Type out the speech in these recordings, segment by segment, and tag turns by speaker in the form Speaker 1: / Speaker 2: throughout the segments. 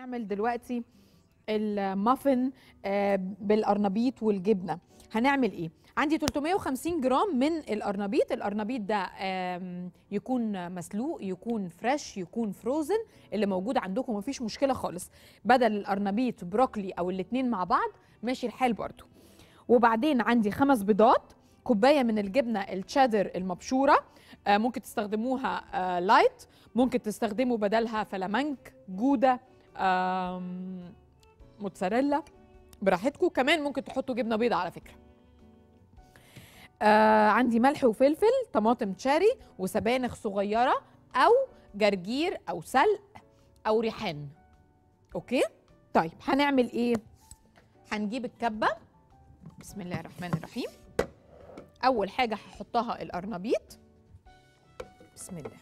Speaker 1: نعمل دلوقتي المافن آه، بالقرنبيط والجبنه هنعمل ايه عندي 350 جرام من القرنبيط القرنبيط ده آم، يكون مسلوق يكون فريش يكون فروزن اللي موجود عندكم مفيش مشكله خالص بدل القرنبيط بروكلي او الاتنين مع بعض ماشي الحال برضو وبعدين عندي خمس بيضات كوبايه من الجبنه التشيدر المبشوره آه، ممكن تستخدموها آه، لايت ممكن تستخدموا بدلها فلامنك جوده آم، موتزاريلا براحتكم كمان ممكن تحطوا جبنه بيضاء على فكره آه عندي ملح وفلفل طماطم تشاري وسبانخ صغيره او جرجير او سلق او ريحان اوكي طيب هنعمل ايه هنجيب الكبه بسم الله الرحمن الرحيم اول حاجه هحطها القرنبيط بسم الله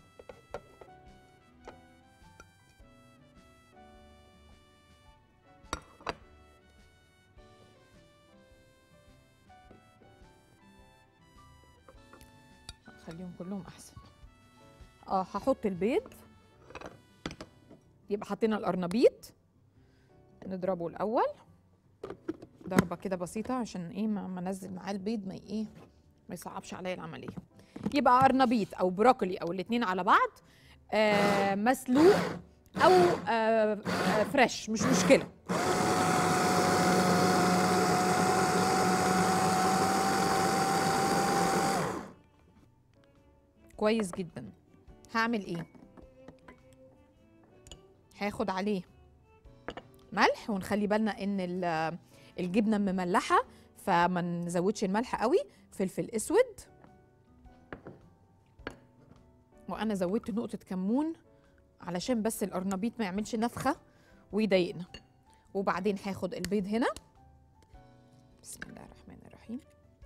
Speaker 1: خليهم كلهم احسن اه هحط البيض يبقى حطينا القرنبيط نضربه الاول ضربه كده بسيطه عشان ايه ما ما انزل معاه البيض ما ايه ما يصعبش عليا العمليه يبقى قرنبيط او بروكلي او الاتنين على بعض آه مسلوق او آه آه فريش مش مشكله كويس جدا هعمل ايه هاخد عليه ملح ونخلي بالنا ان ال- الجبنه مملحه فما نزودش الملح قوي فلفل اسود وانا زودت نقطه كمون علشان بس القرنبيط ما يعملش نفخه ويضايقنا وبعدين هاخد البيض هنا بسم الله الرحمن الرحيم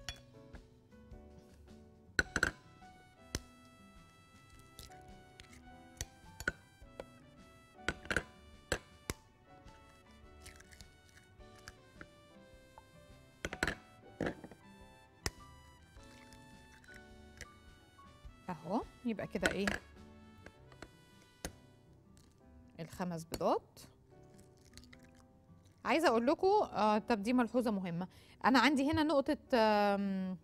Speaker 1: اهو يبقى كده ايه الخمس بيضات عايزه اقول لكم آه طب دي ملحوظه مهمه انا عندي هنا نقطه آم،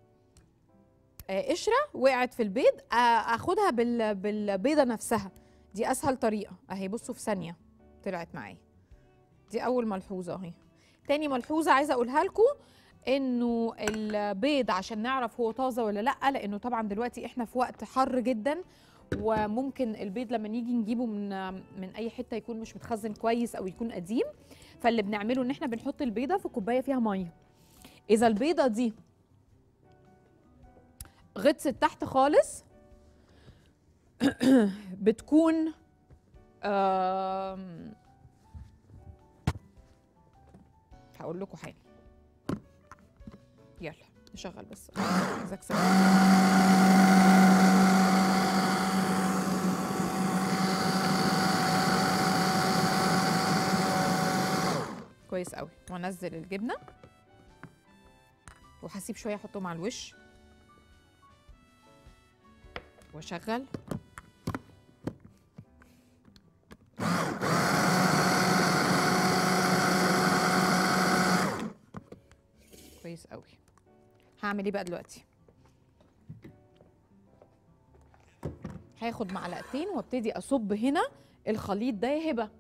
Speaker 1: آه قشره وقعت في البيض آه اخدها بال بالبيضه نفسها دي اسهل طريقه اهي بصوا في ثانيه طلعت معايا دي اول ملحوظه اهي تاني ملحوظه عايزه اقولها لكم انه البيض عشان نعرف هو طازه ولا لا لانه طبعا دلوقتي احنا في وقت حر جدا وممكن البيض لما نيجي نجيبه من من اي حته يكون مش متخزن كويس او يكون قديم فاللي بنعمله ان احنا بنحط البيضه في كوبايه فيها ميه اذا البيضه دي غطست تحت خالص بتكون آم، هقول لكم حاجه يلا نشغل بس عايزة أكسب. كويس قوي وانزل الجبنه وهسيب شويه احطهم على الوش واشغل كويس قوي هعمل ايه بقى دلوقتي هاخد معلقتين وابتدي اصب هنا الخليط ده يا هبه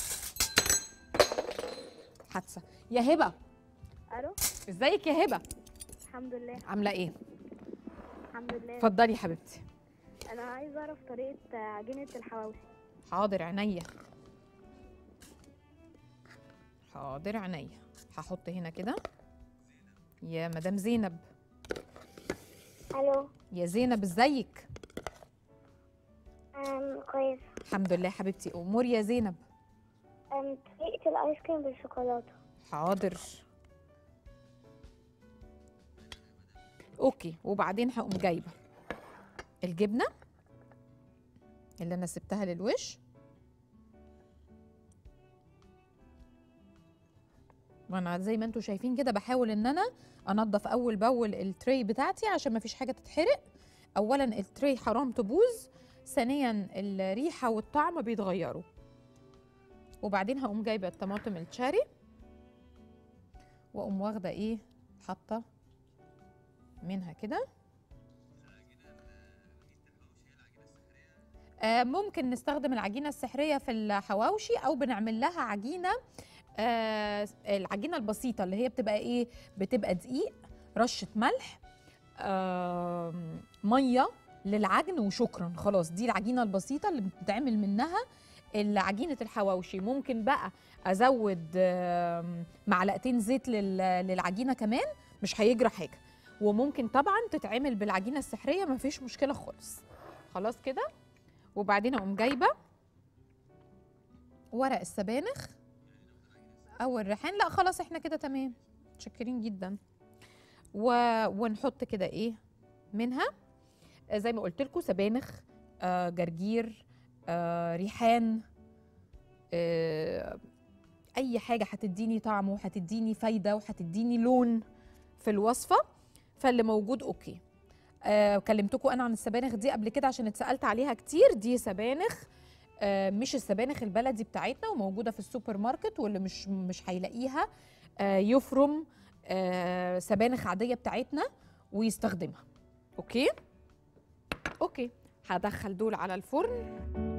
Speaker 1: حادثه يا هبه
Speaker 2: الو
Speaker 1: ازيك يا هبه
Speaker 2: الحمد لله
Speaker 1: عامله ايه
Speaker 2: الحمد لله
Speaker 1: اتفضلي يا حبيبتي
Speaker 2: انا عايزه اعرف طريقه عجينه الحواوشي
Speaker 1: حاضر عينيا حاضر عينيا هحط هنا كده يا مدام زينب
Speaker 2: الو
Speaker 1: يا زينب ازيك
Speaker 2: أم كويس
Speaker 1: الحمد لله حبيبتي امور يا زينب
Speaker 2: أم طريقه الايس كريم بالشوكولاته
Speaker 1: حاضر اوكي وبعدين هقوم جايبه الجبنه اللي انا سبتها للوش وانا زي ما انتم شايفين كده بحاول ان انا انضف اول باول التري بتاعتي عشان ما فيش حاجه تتحرق اولا التري حرام تبوظ ثانيا الريحه والطعم بيتغيروا وبعدين هقوم جايبه الطماطم الشاري واقوم واخده ايه حاطه منها كده آه ممكن نستخدم العجينه السحريه في الحواوشي او بنعمل لها عجينه آه العجينه البسيطه اللي هي بتبقى ايه بتبقى دقيق رشه ملح آه ميه للعجن وشكرا خلاص دي العجينه البسيطه اللي بتتعمل منها عجينه الحواوشي ممكن بقى ازود آم، معلقتين زيت لل- للعجينه كمان مش هيجرى حاجه وممكن طبعا تتعمل بالعجينه السحريه مفيش مشكله خالص خلاص كده وبعدين اقوم جايبه ورق السبانخ او الريحان لا خلاص احنا كده تمام متشكرين جدا و... ونحط كده ايه منها آه، زي ما قلت لكم سبانخ آه جرجير آه ريحان آه اي حاجه هتديني طعم وهتديني فايده وهتديني لون في الوصفه فاللي موجود اوكي آه كلمتكم انا عن السبانخ دي قبل كده عشان اتسالت عليها كتير دي سبانخ آه مش السبانخ البلدي بتاعتنا وموجوده في السوبر ماركت واللي مش مش هيلاقيها آه يفرم آه سبانخ عاديه بتاعتنا ويستخدمها اوكي اوكي هدخل دول على الفرن